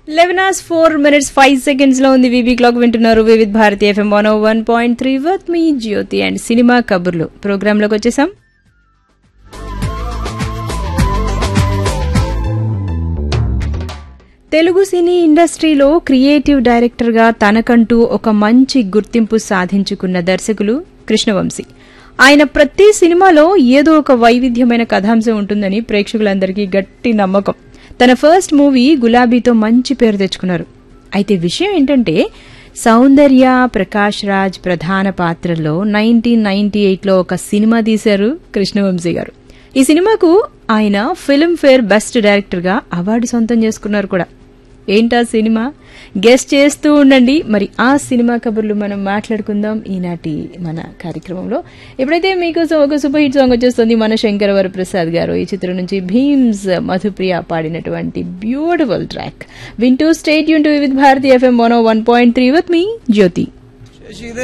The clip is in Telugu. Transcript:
eleven hours four minutes five seconds లో ఉంది వీబీ క్లాక్ వింటున్నారు Vividh Bharati FM one one point three with me Jyothi and cinema కబుర్లు ప్రోగ్రామ్ లోకి వచ్చేసాం తెలుగు సినీ ఇండస్ట్రీలో క్రియేటివ్ డైరెక్టర్గా తనకంటూ ఒక మంచి గుర్తింపు సాధించుకున్న దర్శకులు కృష్ణవంశీ ఆయన ప్రతి సినిమాలో ఏదో ఒక వైవిధ్యమైన కథాంశం ఉంటుందని ప్రేక్షకులందరికీ గట్టి నమ్మకం తన ఫస్ట్ మూవీ గులాబీతో మంచి పేరు తెచ్చుకున్నారు అయితే విషయం ఏంటంటే సౌందర్య ప్రకాష్ రాజ్ ప్రధాన పాత్రలో నైన్టీన్ నైన్టీ ఎయిట్లో ఒక సినిమా తీశారు కృష్ణవంశీ గారు ఈ సినిమాకు ఆయన ఫిల్మ్ఫేర్ బెస్ట్ డైరెక్టర్గా అవార్డు సొంతం చేసుకున్నారు కూడా ఏంటా సినిమా గెస్ట్ చేస్తూ ఉండండి మరి ఆ సినిమా కబుర్లు మనం మాట్లాడుకుందాం ఈనాటి మన కార్యక్రమంలో ఎప్పుడైతే మీకోసం ఒక సూపర్ హిట్ సాంగ్ వచ్చేస్తుంది మన శంకర వరప్రసాద్ గారు ఈ చిత్రం నుంచి భీమ్స్ మధుప్రియ పాడినటువంటి బ్యూటిఫుల్ ట్రాక్ వింటూ స్టేట్ యూన్ to with Bharati FM one one point three with me Jyothi శశిరే